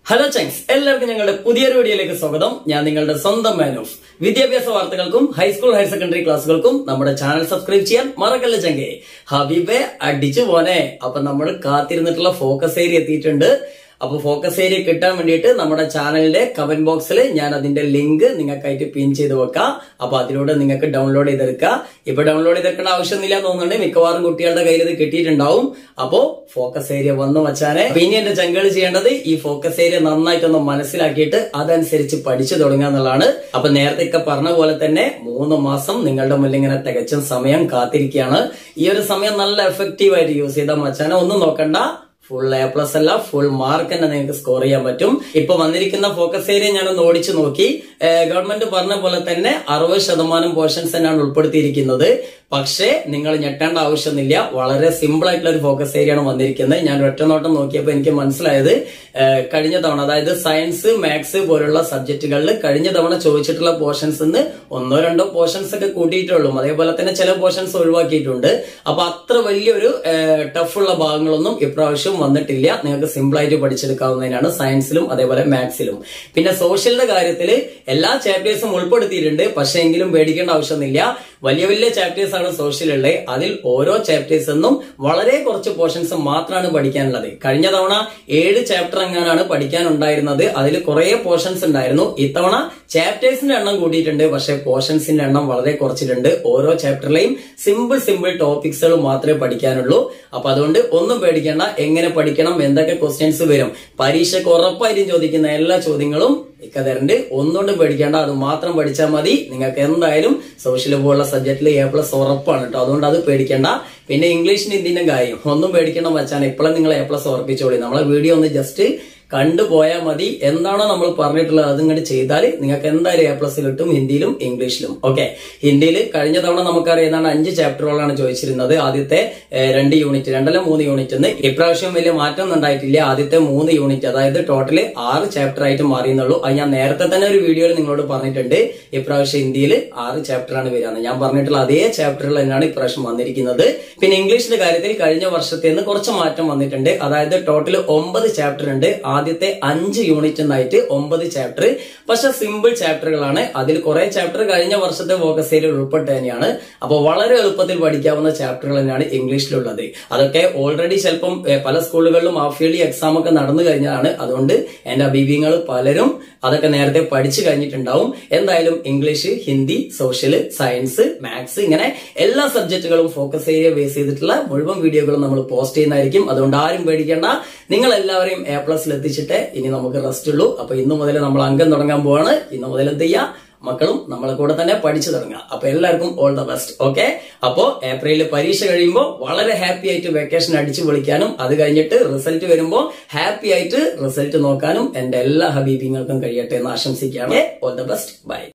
hello ചങ്സ് എല്ലാവർക്കും ഞങ്ങളുടെ പുതിയൊരു വീഡിയോയിലേക്ക് സ്വാഗതം ഞാൻ നിങ്ങളുടെ സ്വന്തം മാൻ ഓഫ് വിദ്യാഭ്യാസ വാർത്തകൾക്കും ഹൈസ്കൂൾ ഹയർ സെക്കൻഡറി ക്ലാസ്സുകൾക്കും നമ്മുടെ ചാനൽ സബ്സ്ക്രൈബ് ചെയ്യാൻ മറക്കല്ല ചങ്കെ ഹബീബെ അടിച്ചു പോനെ അപ്പൊ നമ്മൾ കാത്തിരുന്നിട്ടുള്ള ഫോക്കസ് ഏരിയ എത്തിയിട്ടുണ്ട് അപ്പൊ ഫോക്കസ് ഏരിയ കിട്ടാൻ വേണ്ടിയിട്ട് നമ്മുടെ ചാനലിന്റെ കമന്റ് ബോക്സിൽ ഞാൻ അതിന്റെ ലിങ്ക് നിങ്ങൾക്കായിട്ട് പിൻ ചെയ്ത് വെക്കാം അപ്പൊ അതിലൂടെ നിങ്ങൾക്ക് ഡൗൺലോഡ് ചെയ്തെടുക്കാം ഇപ്പൊ ഡൗൺലോഡ് ചെയ്തെടുക്കേണ്ട ആവശ്യമൊന്നുമില്ല എന്ന് തോന്നുന്നുണ്ട് മിക്കവാറും കുട്ടികളുടെ കയ്യിൽ ഇത് കിട്ടിയിട്ടുണ്ടാവും അപ്പോ ഫോക്കസ് ഏരിയ വന്നു വച്ചാനെ പിന്നെ എന്റെ ചങ്കൾ ചെയ്യേണ്ടത് ഈ ഫോക്കസ് ഏരിയ നന്നായിട്ടൊന്ന് മനസ്സിലാക്കിയിട്ട് അതനുസരിച്ച് പഠിച്ചു തുടങ്ങുക എന്നുള്ളതാണ് അപ്പൊ നേരത്തെ ഒക്കെ പറഞ്ഞ പോലെ തന്നെ മൂന്ന് മാസം നിങ്ങളുടെ മുന്നിൽ ഇങ്ങനെ തികച്ചും സമയം കാത്തിരിക്കുകയാണ് ഈ ഒരു സമയം നല്ല എഫക്റ്റീവ് ആയിട്ട് യൂസ് ചെയ്താൽ മച്ചാനെ ഒന്നും നോക്കണ്ട ഫുൾ എ പ്ലസ് അല്ല ഫുൾ മാർക്ക് തന്നെ നിങ്ങൾക്ക് സ്കോർ ചെയ്യാൻ പറ്റും ഇപ്പൊ വന്നിരിക്കുന്ന ഫോക്കസ് ഏരിയ ഞാനൊന്ന് ഓടിച്ചു നോക്കി ഗവൺമെന്റ് പറഞ്ഞ പോലെ തന്നെ അറുപത് ശതമാനം പോർഷൻസ് തന്നെയാണ് ഉൾപ്പെടുത്തിയിരിക്കുന്നത് പക്ഷേ നിങ്ങൾ ഞെട്ടേണ്ട ആവശ്യമൊന്നുമില്ല വളരെ സിമ്പിൾ ആയിട്ടുള്ള ഒരു ഫോക്കസ് ഏരിയ ആണ് വന്നിരിക്കുന്നത് ഞാൻ ഒറ്റ നോട്ടം നോക്കിയപ്പോൾ എനിക്ക് മനസ്സിലായത് ഏഹ്, കഴിഞ്ഞ തവണ അതായത് സയൻസ് മാത്സ് പോലുള്ള സബ്ജക്റ്റുകളിൽ കഴിഞ്ഞ തവണ ചോദിച്ചിട്ടുള്ള പോർഷൻസ് നിന്ന് ഒന്നോ രണ്ടോ പോർഷൻസ് ഒക്കെ കൂട്ടിയിട്ടുള്ളൂ അതേപോലെ തന്നെ ചില പോർഷൻസ് ഒഴിവാക്കിയിട്ടുണ്ട് അപ്പൊ അത്ര വലിയൊരു ടഫുള്ള ഭാഗങ്ങളൊന്നും ഇപ്രാവശ്യം വന്നിട്ടില്ല നിങ്ങൾക്ക് സിമ്പിൾ ആയിട്ട് പഠിച്ചെടുക്കാവുന്നതിനാണ് സയൻസിലും അതേപോലെ മാത്സിലും പിന്നെ സോഷ്യലിന്റെ കാര്യത്തിൽ എല്ലാ ചാപ്റ്റേഴ്സും ഉൾപ്പെടുത്തിയിട്ടുണ്ട് പക്ഷെ എങ്കിലും പേടിക്കേണ്ട ആവശ്യമൊന്നുമില്ല വലിയ വലിയ ചാപ്റ്റേഴ്സ് ആണ് സോഷ്യലുള്ളത് അതിൽ ഓരോ ചാപ്റ്റേഴ്സ് എന്നും വളരെ കുറച്ച് പോർഷൻസ് മാത്രമാണ് പഠിക്കാനുള്ളത് കഴിഞ്ഞ തവണ ഏഴ് ചാപ്റ്റർ എങ്ങാനാണ് പഠിക്കാനുണ്ടായിരുന്നത് അതിൽ കുറെ പോർഷൻസ് ഉണ്ടായിരുന്നു ഇത്തവണ ചാപ്റ്റേഴ്സിന്റെ എണ്ണം കൂട്ടിയിട്ടുണ്ട് പക്ഷെ പോർഷൻസിന്റെ എണ്ണം വളരെ കുറച്ചിട്ടുണ്ട് ഓരോ ചാപ്റ്ററിലെയും സിമ്പിൾ സിമ്പിൾ ടോപ്പിക്സുകൾ മാത്രമേ പഠിക്കാനുള്ളൂ അപ്പൊ അതുകൊണ്ട് ഒന്നും പേടിക്കേണ്ട എങ്ങനെ പഠിക്കണം എന്തൊക്കെ ക്വസ്റ്റ്യൻസ് വരും പരീക്ഷയ്ക്ക് ഉറപ്പായിട്ടും ചോദിക്കുന്ന എല്ലാ ചോദ്യങ്ങളും ഇക്കതരണ്ട് ഒന്നുകൊണ്ടും പേടിക്കേണ്ട അത് മാത്രം പഠിച്ചാൽ മതി നിങ്ങൾക്ക് എന്തായാലും സോഷ്യൽ പോലുള്ള സബ്ജക്റ്റിൽ എ പ്ലസ് ഉറപ്പാണ് കേട്ടോ അതുകൊണ്ട് അത് പേടിക്കേണ്ട പിന്നെ ഇംഗ്ലീഷിന് ഇന്ത്യന്റെ കാര്യം ഒന്നും പേടിക്കണം വെച്ചാൽ ഇപ്പോഴും നിങ്ങൾ എ പ്ലസ് ഉറപ്പിച്ചോളി നമ്മളെ വീഡിയോ ഒന്ന് ജസ്റ്റ് കണ്ടുപോയാൽ മതി എന്താണോ നമ്മൾ പറഞ്ഞിട്ടുള്ളത് അത് ഇങ്ങോട്ട് ചെയ്താൽ നിങ്ങൾക്ക് എന്തായാലും എ പ്ലസ് കിട്ടും ഹിന്ദിയിലും ഇംഗ്ലീഷിലും ഓക്കെ ഹിന്ദിയിൽ കഴിഞ്ഞ തവണ നമുക്കറിയാം ഏതാണ്ട് അഞ്ച് ചാപ്റ്ററുകളാണ് ചോദിച്ചിരുന്നത് ആദ്യത്തെ ഏഹ്, രണ്ട് യൂണിറ്റ് രണ്ടല്ല മൂന്ന് യൂണിറ്റ് എന്ന് ഇപ്രാവശ്യം വലിയ മാറ്റം ഒന്നും ഉണ്ടായിട്ടില്ല ആദ്യത്തെ മൂന്ന് യൂണിറ്റ് അതായത് ടോട്ടല് ആറ് ചാപ്റ്റർ ആയിട്ട് മാറിയെന്നുള്ളൂ അത് ഞാൻ നേരത്തെ തന്നെ ഒരു വീഡിയോയിൽ നിങ്ങളോട് പറഞ്ഞിട്ടുണ്ട് ഇപ്രാവശ്യം ഹിന്ദിയിൽ ആറ് ചാപ്റ്റർ ആണ് വരിക ഞാൻ പറഞ്ഞിട്ടുള്ള അതേ ചാപ്റ്ററിൽ തന്നെയാണ് ഇപ്രാവശ്യം വന്നിരിക്കുന്നത് പിന്നെ ഇംഗ്ലീഷിന്റെ കാര്യത്തിൽ കഴിഞ്ഞ വർഷത്തെ നിന്ന് കുറച്ച് മാറ്റം വന്നിട്ടുണ്ട് അതായത് ടോട്ടൽ ഒമ്പത് ചാപ്റ്റർ ഉണ്ട് ആദ്യത്തെ അഞ്ച് യൂണിറ്റ് എന്നായിട്ട് ഒമ്പത് ചാപ്റ്റർ പക്ഷെ സിമ്പിൾ ചാപ്റ്ററുകളാണ് അതിൽ കുറെ ചാപ്റ്റർ കഴിഞ്ഞ വർഷത്തെ ഫോക്കസ് ഏരിയയിൽ ഉൾപ്പെട്ട് തന്നെയാണ് അപ്പോൾ വളരെ എളുപ്പത്തിൽ പഠിക്കാവുന്ന ചാപ്റ്ററുകൾ തന്നെയാണ് ഇംഗ്ലീഷിലുള്ളത് അതൊക്കെ ഓൾറെഡി ചിലപ്പം ഏഹ്, പല സ്കൂളുകളിലും ഹാഫ് ഇയർലി എക്സാം ഒക്കെ നടന്നു കഴിഞ്ഞതാണ് അതുകൊണ്ട് എന്റെ അഭിപ്രായങ്ങൾ പലരും അതൊക്കെ നേരത്തെ പഠിച്ചു കഴിഞ്ഞിട്ടുണ്ടാവും എന്തായാലും English Hindi social science maths ഇങ്ങനെ എല്ലാ സബ്ജക്റ്റുകളും ഫോക്കസ് ഏരിയ ബേസ് ചെയ്തിട്ടുള്ള മുഴുവൻ വീഡിയോകളും നമ്മൾ പോസ്റ്റ് ചെയ്യുന്നതായിരിക്കും അതുകൊണ്ട് ആരും പേടിക്കേണ്ട നിങ്ങൾ എല്ലാവരെയും എ പ്ലസിൽ എത്തിച്ചിട്ട് ഇനി നമുക്ക് റെസ്റ്റ് ഉള്ളൂ അപ്പൊ ഇന്നു മുതൽ നമ്മൾ അംഗം തുടങ്ങാൻ പോവാണ് ഇന്നു മുതൽ എന്ത് ചെയ്യാം മക്കളും നമ്മളെ കൂടെ തന്നെ പഠിച്ചു തുടങ്ങുക അപ്പൊ എല്ലാവർക്കും ഓൾ ദ ബെസ്റ്റ് ഓക്കെ അപ്പോ ഏപ്രിലിൽ പരീക്ഷ കഴിയുമ്പോൾ വളരെ ഹാപ്പി ആയിട്ട് വെക്കേഷൻ അടിച്ചു പൊളിക്കാനും അത് കഴിഞ്ഞിട്ട് റിസൾട്ട് വരുമ്പോൾ ഹാപ്പി ആയിട്ട് റിസൾട്ട് നോക്കാനും എന്റെ എല്ലാ ഹബീബിങ്ങൾക്കും കഴിയട്ടെ എന്ന് ആശംസിക്കുകയാണ് ഓൾ ദ ബെസ്റ്റ് ബൈ